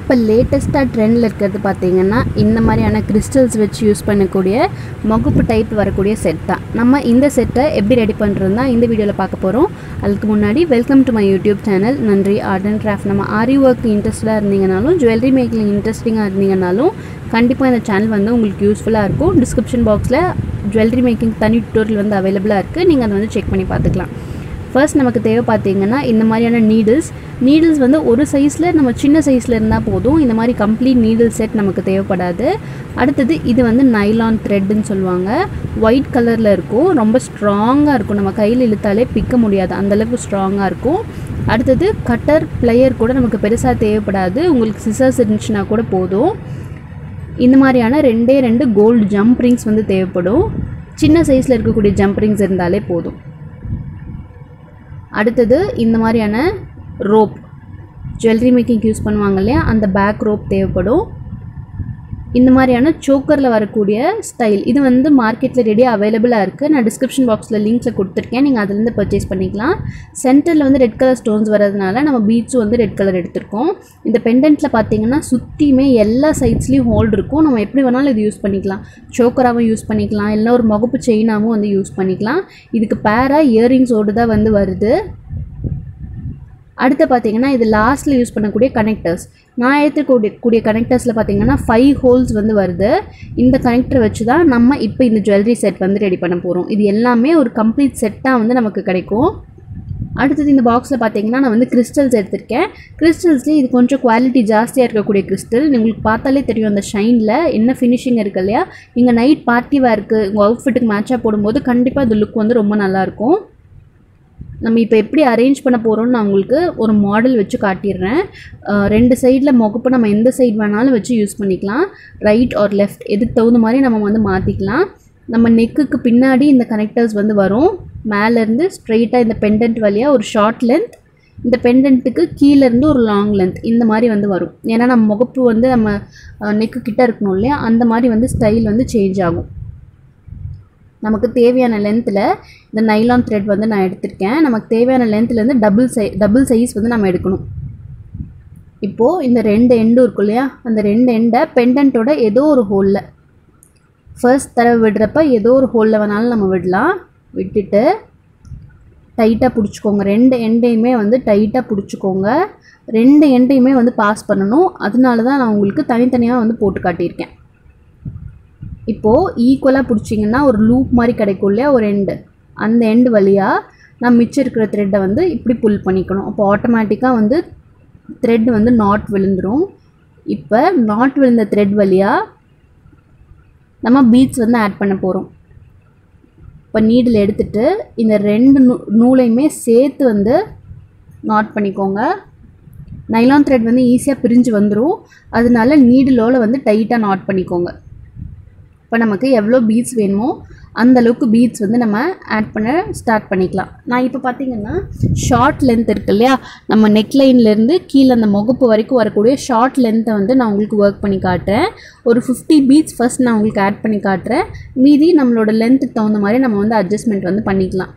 இப்போ லேட்டஸ்ட்டாக ட்ரெண்டில் இருக்கிறது பார்த்தீங்கன்னா இந்த மாதிரியான கிறிஸ்டல்ஸ் வச்சு யூஸ் பண்ணக்கூடிய முகப்பு டைப் வரக்கூடிய செட் தான் நம்ம இந்த செட்டை எப்படி ரெடி பண்ணுறது தான் இந்த வீடியோவில் பார்க்க போகிறோம் அதுக்கு முன்னாடி welcome to my YouTube channel நன்றி ஆர்ட் அண்ட் கிராஃப்ட் நம்ம ஆரி ஒர்க் இன்ட்ரெஸ்டாக இருந்தீங்கனாலும் ஜுவல்லரி மேக்கிங் இன்ட்ரெஸ்டிங்காக இருந்தீங்கனாலும் கண்டிப்பாக இந்த சேனல் வந்து உங்களுக்கு யூஸ்ஃபுல்லாக இருக்கும் டிஸ்கிரிப்ஷன் பாக்ஸில் ஜுவல்லரி மேக்கிங் தனி டியூட்டோரியல் வந்து அவைலபிளாக இருக்குது நீங்கள் அதை வந்து செக் பண்ணி பார்த்துக்கலாம் ஃபர்ஸ்ட் நமக்கு தேவை பார்த்தீங்கன்னா இந்த மாதிரியான நீடில்ஸ் நீடில்ஸ் வந்து ஒரு சைஸில் நம்ம சின்ன சைஸில் இருந்தால் போதும் இந்த மாதிரி கம்ப்ளீட் நீடில் செட் நமக்கு தேவைப்படாது அடுத்தது இது வந்து நைலான் த்ரெட்டுன்னு சொல்லுவாங்க ஒயிட் கலரில் இருக்கும் ரொம்ப ஸ்ட்ராங்காக இருக்கும் நம்ம கையில் இழுத்தாலே பிக்க முடியாது அந்தளவுக்கு ஸ்ட்ராங்காக இருக்கும் அடுத்தது கட்டர் பிளேயர் கூட நமக்கு பெருசாக தேவைப்படாது உங்களுக்கு சிசர்ஸ் இருந்துச்சுன்னா கூட போதும் இந்த மாதிரியான ரெண்டே ரெண்டு கோல்டு ஜம்ப் ரிங்ஸ் வந்து தேவைப்படும் சின்ன சைஸில் இருக்கக்கூடிய ஜம்ப் ரிங்ஸ் இருந்தாலே போதும் அடுத்தது இந்த மாதிரியான ரோப் ஜுவல்லரி மேக்கிங் யூஸ் பண்ணுவாங்க இல்லையா அந்த பேக் ரோப் தேவைப்படும் இந்த மாதிரியான சோக்கரில் வரக்கூடிய ஸ்டைல் இது வந்து மார்க்கெட்டில் ரெடியாக அவைலபிளாக இருக்குது நான் டிஸ்கிரிப்ஷன் பாக்ஸில் லிங்க்ஸில் கொடுத்துருக்கேன் நீங்கள் அதுலேருந்து பர்ச்சேஸ் பண்ணிக்கலாம் சென்டரில் வந்து ரெட் கலர் ஸ்டோன்ஸ் வரதுனால நம்ம பீட்ஸும் வந்து ரெட் கலர் எடுத்திருக்கோம் இந்த பெண்டன்ட்டில் பார்த்தீங்கன்னா சுற்றியுமே எல்லா சைட்ஸ்லேயும் ஹோல்டு இருக்கும் நம்ம எப்படி வேணாலும் இது யூஸ் பண்ணிக்கலாம் சோக்கராகவும் யூஸ் பண்ணிக்கலாம் இல்லை ஒரு முகப்பு செயினாகவும் வந்து யூஸ் பண்ணிக்கலாம் இதுக்கு பேராக இயரிங்ஸோடு தான் வந்து வருது அடுத்து பார்த்தீங்கன்னா இது லாஸ்ட்டில் யூஸ் பண்ணக்கூடிய கனெக்டர்ஸ் நான் எடுத்துக்கூடிய கூடிய கனெக்டர்ஸில் பார்த்தீங்கன்னா ஃபைவ் ஹோல்ஸ் வந்து வருது இந்த கனெக்டர் வச்சு தான் நம்ம இப்போ இந்த ஜுவல்லரி செட் வந்து ரெடி பண்ண போகிறோம் இது எல்லாமே ஒரு கம்ப்ளீட் செட்டாக வந்து நமக்கு கிடைக்கும் அடுத்தது இந்த பாக்ஸில் பார்த்தீங்கன்னா நான் வந்து கிறிஸ்டல்ஸ் எடுத்திருக்கேன் கிறிஸ்டல்ஸ்லேயே இது கொஞ்சம் குவாலிட்டி ஜாஸ்தியாக இருக்கக்கூடிய கிறிஸ்டல் உங்களுக்கு பார்த்தாலே தெரியும் அந்த ஷைனில் என்ன ஃபினிஷிங் இருக்கு இல்லையா நீங்கள் நைட் பார்ட்டி வேர்க்கு உங்கள் அவுட்ஃபிட்டுக்கு மேட்சாக போடும்போது கண்டிப்பாக இந்த லுக் வந்து ரொம்ப நல்லாயிருக்கும் நம்ம இப்போ எப்படி அரேஞ்ச் பண்ண போகிறோம்னு நான் உங்களுக்கு ஒரு மாடல் வச்சு காட்டிடுறேன் ரெண்டு சைடில் முகப்பு நம்ம எந்த சைடு வேணாலும் வச்சு யூஸ் பண்ணிக்கலாம் ரைட் ஆர் லெஃப்ட் எதுக்கு தகுந்த மாதிரி நம்ம வந்து மாற்றிக்கலாம் நம்ம நெக்குக்கு பின்னாடி இந்த கனெக்டர்ஸ் வந்து வரும் மேலேருந்து ஸ்ட்ரெயிட்டாக இந்த பெண்டன்ட் வழியாக ஒரு ஷார்ட் லென்த் இந்த பெண்டன்ட்டுக்கு கீழேருந்து ஒரு லாங் லென்த் இந்த மாதிரி வந்து வரும் ஏன்னா நம்ம முகப்பு வந்து நம்ம நெக்கு கிட்ட இருக்கணும் இல்லையா அந்த மாதிரி வந்து ஸ்டைல் வந்து சேஞ்ச் ஆகும் நமக்கு தேவையான லென்த்தில் இந்த நைலான் த்ரெட் வந்து நான் எடுத்திருக்கேன் நமக்கு தேவையான லென்த்லேருந்து டபுள் சை டபுள் சைஸ் வந்து நம்ம எடுக்கணும் இப்போது இந்த ரெண்டு எண்டும் இருக்கும் இல்லையா அந்த ரெண்டு எண்டை பெண்டன்ட்டோட ஏதோ ஒரு ஹோலில் ஃபர்ஸ்ட் தடவை விடுறப்ப ஏதோ ஒரு ஹோலில் வேணாலும் நம்ம விடலாம் விட்டுட்டு டைட்டாக பிடிச்சிக்கோங்க ரெண்டு எண்டையுமே வந்து டைட்டாக பிடிச்சிக்கோங்க ரெண்டு எண்டையுமே வந்து பாஸ் பண்ணணும் அதனால தான் நான் உங்களுக்கு தனித்தனியாக வந்து போட்டு காட்டியிருக்கேன் இப்போது ஈக்குவலாக பிடிச்சிங்கன்னா ஒரு லூப் மாதிரி கிடைக்கும் இல்லையா ஒரு எண்டு அந்த எண்டு வழியாக நான் மிச்சம் இருக்கிற த்ரெட்டை வந்து இப்படி புல் பண்ணிக்கணும் அப்போ ஆட்டோமேட்டிக்காக வந்து த்ரெட் வந்து நாட் விழுந்துடும் இப்போ நாட் விழுந்த த்ரெட் வழியாக நம்ம பீட்ஸ் வந்து ஆட் பண்ண போகிறோம் இப்போ நீடில் எடுத்துகிட்டு இந்த ரெண்டு நூ நூலையுமே சேர்த்து வந்து நாட் பண்ணிக்கோங்க நைலான் த்ரெட் வந்து ஈஸியாக பிரிஞ்சு வந்துடும் அதனால நீடிலோட வந்து டைட்டாக நாட் பண்ணிக்கோங்க இப்போ நமக்கு எவ்வளோ பீட்ஸ் வேணுமோ அந்த அளவுக்கு பீட்ஸ் வந்து நம்ம ஆட் பண்ண ஸ்டார்ட் பண்ணிக்கலாம் நான் இப்போ பார்த்தீங்கன்னா ஷார்ட் லென்த் இருக்கு இல்லையா நம்ம நெக்லைன்லேருந்து கீழே அந்த முகப்பு வரைக்கும் வரக்கூடிய ஷார்ட் லென்த்தை வந்து நான் உங்களுக்கு ஒர்க் பண்ணி காட்டுறேன் ஒரு ஃபிஃப்டி பீட்ஸ் ஃபஸ்ட் நான் உங்களுக்கு ஆட் பண்ணி காட்டுறேன் மீதி நம்மளோட லென்த்துக்கு தகுந்த மாதிரி நம்ம வந்து அட்ஜஸ்ட்மெண்ட் வந்து பண்ணிக்கலாம்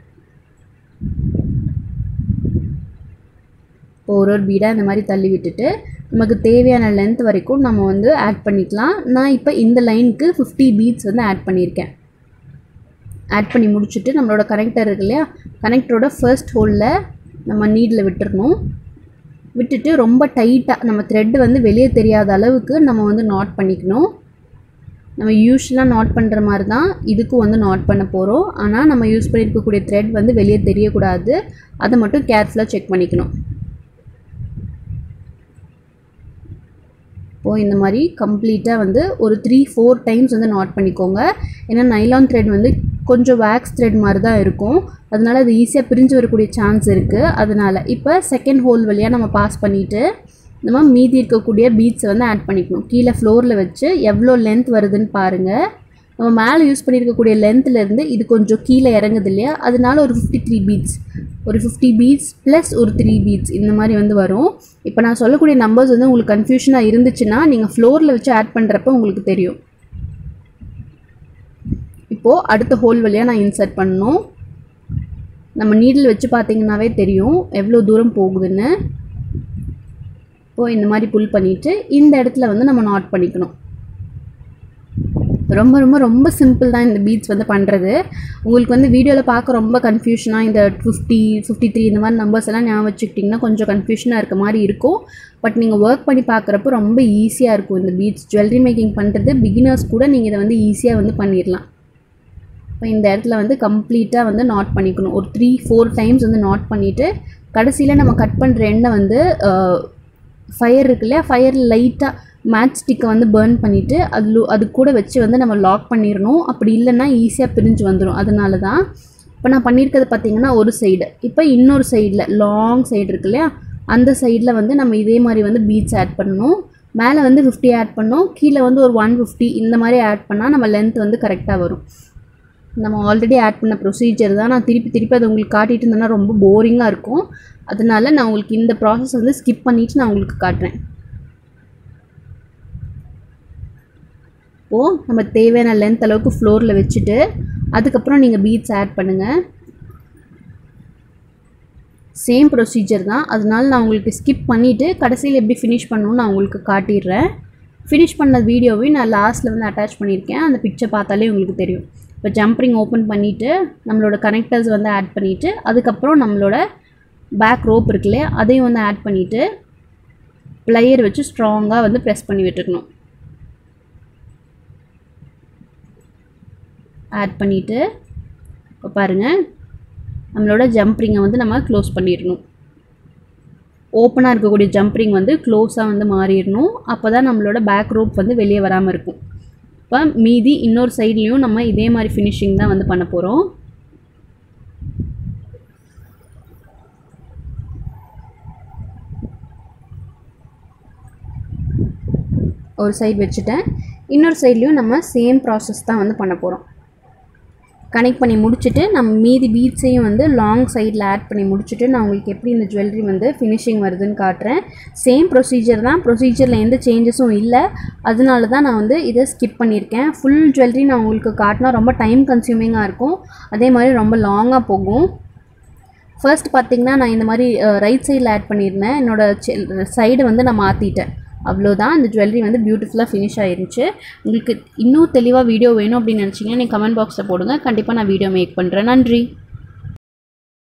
இப்போ ஒரு ஒரு பீடாக இந்த மாதிரி தள்ளி விட்டுட்டு நமக்கு தேவையான லென்த் வரைக்கும் நம்ம வந்து ஆட் பண்ணிக்கலாம் நான் இப்போ இந்த லைனுக்கு ஃபிஃப்டி பீட்ஸ் வந்து ஆட் பண்ணியிருக்கேன் ஆட் பண்ணி முடிச்சுட்டு நம்மளோட கனெக்டர் இருக்கு இல்லையா கனெக்டரோட ஃபர்ஸ்ட் ஹோலில் நம்ம நீடில் விட்டுறணும் விட்டுட்டு ரொம்ப டைட்டாக நம்ம த்ரெட்டு வந்து வெளியே தெரியாத அளவுக்கு நம்ம வந்து நாட் பண்ணிக்கணும் நம்ம யூஸ்வலாக நாட் பண்ணுற மாதிரி தான் இதுக்கும் வந்து நாட் பண்ண போகிறோம் ஆனால் நம்ம யூஸ் பண்ணியிருக்கக்கூடிய த்ரெட் வந்து வெளியே தெரியக்கூடாது அதை மட்டும் கேர்ஃபுல்லாக செக் பண்ணிக்கணும் இப்போது இந்த மாதிரி கம்ப்ளீட்டாக வந்து ஒரு த்ரீ ஃபோர் டைம்ஸ் வந்து நாட் பண்ணிக்கோங்க ஏன்னா நைலான் த்ரெட் வந்து கொஞ்சம் வேக்ஸ் த்ரெட் மாதிரி தான் இருக்கும் அதனால் அது ஈஸியாக பிரிஞ்சு வரக்கூடிய சான்ஸ் இருக்குது அதனால் இப்போ செகண்ட் ஹோல் வழியாக நம்ம பாஸ் பண்ணிவிட்டு நம்ம மீதி இருக்கக்கூடிய பீட்ஸை வந்து ஆட் பண்ணிக்கணும் கீழே ஃப்ளோரில் வச்சு எவ்வளோ லென்த் வருதுன்னு பாருங்கள் நம்ம மேலே யூஸ் பண்ணியிருக்கக்கூடிய லென்த்லேருந்து இது கொஞ்சம் கீழே இறங்குது இல்லையா அதனால ஒரு ஃபிஃப்டி த்ரீ பீட்ஸ் ஒரு ஃபிஃப்டி பீட்ஸ் ப்ளஸ் ஒரு த்ரீ பீட்ஸ் இந்த மாதிரி வந்து வரும் இப்போ நான் சொல்லக்கூடிய நம்பர்ஸ் வந்து உங்களுக்கு கன்ஃபியூஷனாக இருந்துச்சுன்னா நீங்கள் ஃப்ளோரில் வச்சு ஆட் பண்ணுறப்ப உங்களுக்கு தெரியும் இப்போது அடுத்த ஹோல் வழியாக நான் இன்சர்ட் பண்ணணும் நம்ம நீடில் வச்சு பார்த்தீங்கன்னாவே தெரியும் எவ்வளோ தூரம் போகுதுன்னு இப்போது இந்த மாதிரி புல் பண்ணிவிட்டு இந்த இடத்துல வந்து நம்ம நாட் பண்ணிக்கணும் ரொம்ப ரொம்ப ரொம்ப சிம்பிள் தான் இந்த பீட்ஸ் வந்து பண்ணுறது உங்களுக்கு வந்து வீடியோவில் பார்க்க ரொம்ப கன்ஃபியூஷனாக இந்த ஃபிஃப்டி ஃபிஃப்டி த்ரீ இந்த மாதிரி நம்பர்ஸ் எல்லாம் ஞாபகம் வச்சுக்கிட்டிங்கன்னா கொஞ்சம் கன்ஃபியூஷனாக இருக்க மாதிரி இருக்கும் பட் நீங்கள் ஒர்க் பண்ணி பார்க்குறப்போ ரொம்ப ஈஸியாக இருக்கும் இந்த பீட்ஸ் ஜுவல்லரி மேக்கிங் பண்ணுறது பிகினர்ஸ் கூட நீங்கள் இதை வந்து ஈஸியாக வந்து பண்ணிடலாம் இப்போ இந்த இடத்துல வந்து கம்ப்ளீட்டாக வந்து நாட் பண்ணிக்கணும் ஒரு த்ரீ ஃபோர் டைம்ஸ் வந்து நாட் பண்ணிவிட்டு கடைசியில் நம்ம கட் பண்ணுற எண்ணெய் வந்து ஃபயர் இருக்கு இல்லையா ஃபயர் லைட்டாக மேட்ச் ஸ்டிக்கை வந்து பேர்ன் பண்ணிவிட்டு அது அது கூட வச்சு வந்து நம்ம லாக் பண்ணிடணும் அப்படி இல்லைன்னா ஈஸியாக பிரிஞ்சு வந்துடும் அதனால தான் இப்போ நான் பண்ணியிருக்கிறது பார்த்தீங்கன்னா ஒரு சைடு இப்போ இன்னொரு சைடில் லாங் சைடு இருக்கு இல்லையா அந்த சைடில் வந்து நம்ம இதே மாதிரி வந்து பீட்ஸ் ஆட் பண்ணணும் மேலே வந்து ஃபிஃப்டி ஆட் பண்ணோம் கீழே வந்து ஒரு ஒன் ஃபிஃப்டி இந்த மாதிரி ஆட் பண்ணால் நம்ம லென்த் வந்து கரெக்டாக வரும் நம்ம ஆல்ரெடி ஆட் பண்ண ப்ரொசீஜர் தான் நான் திருப்பி திருப்பி அதை உங்களுக்கு காட்டிட்டு இருந்தேன்னா ரொம்ப போரிங்காக இருக்கும் அதனால நான் உங்களுக்கு இந்த ப்ராசஸ் வந்து ஸ்கிப் பண்ணிவிட்டு நான் உங்களுக்கு காட்டுறேன் இப்போது நம்ம தேவையான லென்த் அளவுக்கு ஃப்ளோரில் வச்சுட்டு அதுக்கப்புறம் நீங்கள் பீட்ஸ் ஆட் பண்ணுங்கள் சேம் ப்ரொசீஜர் தான் அதனால நான் உங்களுக்கு ஸ்கிப் பண்ணிவிட்டு கடைசியில் எப்படி ஃபினிஷ் பண்ணணும்னு நான் உங்களுக்கு காட்டிடுறேன் ஃபினிஷ் பண்ண வீடியோவையும் நான் லாஸ்ட்டில் வந்து அட்டாச் பண்ணியிருக்கேன் அந்த பிக்சர் பார்த்தாலே உங்களுக்கு தெரியும் இப்போ ஜம்ப்ரிங் ஓப்பன் பண்ணிவிட்டு நம்மளோட கனெக்டர்ஸ் வந்து ஆட் பண்ணிவிட்டு அதுக்கப்புறம் நம்மளோட பேக் ரோப் இருக்கு இல்லையா அதையும் வந்து ஆட் பண்ணிவிட்டு ப்ளையர் வச்சு ஸ்ட்ராங்காக வந்து ப்ரெஸ் பண்ணி விட்டுக்கணும் ஆட் பண்ணிவிட்டு இப்போ பாருங்கள் நம்மளோட ஜம்ப்ரிங்கை வந்து நம்ம க்ளோஸ் பண்ணிடணும் ஓப்பனாக இருக்கக்கூடிய ஜம்ப்ரிங் வந்து க்ளோஸாக வந்து மாறிடணும் அப்போ தான் நம்மளோட பேக் ரோப் வந்து வெளியே வராமல் இருக்கும் இப்போ மீதி இன்னொரு சைட்லேயும் நம்ம இதே மாதிரி ஃபினிஷிங் தான் வந்து பண்ண போகிறோம் ஒரு சைடு வச்சுட்டேன் இன்னொரு சைட்லேயும் நம்ம சேம் ப்ராசஸ் தான் வந்து பண்ண போகிறோம் கனெக்ட் பண்ணி முடிச்சுட்டு நம்ம மீதி பீட்ஸையும் வந்து லாங் சைடில் ஆட் பண்ணி முடிச்சுட்டு நான் உங்களுக்கு எப்படி இந்த ஜுவல்லரி வந்து ஃபினிஷிங் வருதுன்னு காட்டுறேன் சேம் ப்ரொசீஜர் தான் ப்ரொசீஜரில் எந்த சேஞ்சஸும் இல்லை அதனால தான் நான் வந்து இதை ஸ்கிப் பண்ணியிருக்கேன் ஃபுல் ஜுவல்லரி நான் உங்களுக்கு காட்டினா ரொம்ப டைம் கன்சியூமிங்காக இருக்கும் அதே மாதிரி ரொம்ப லாங்காக போகும் ஃபர்ஸ்ட் பார்த்திங்கன்னா நான் இந்த மாதிரி ரைட் சைடில் ஆட் பண்ணியிருந்தேன் என்னோடய சைடு வந்து நான் மாற்றிட்டேன் அவ்வளோதான் இந்த ஜுவல்லரி வந்து பியூட்டிஃபுல்லாக ஃபினிஷ் ஆயிருச்சு உங்களுக்கு இன்னும் தெளிவாக வீடியோ வேணும் அப்படின்னு நினச்சிங்கன்னா நீங்கள் கமெண்ட் பாக்ஸில் போடுங்க கண்டிப்பாக நான் வீடியோ மேக் பண்ணுறேன் நன்றி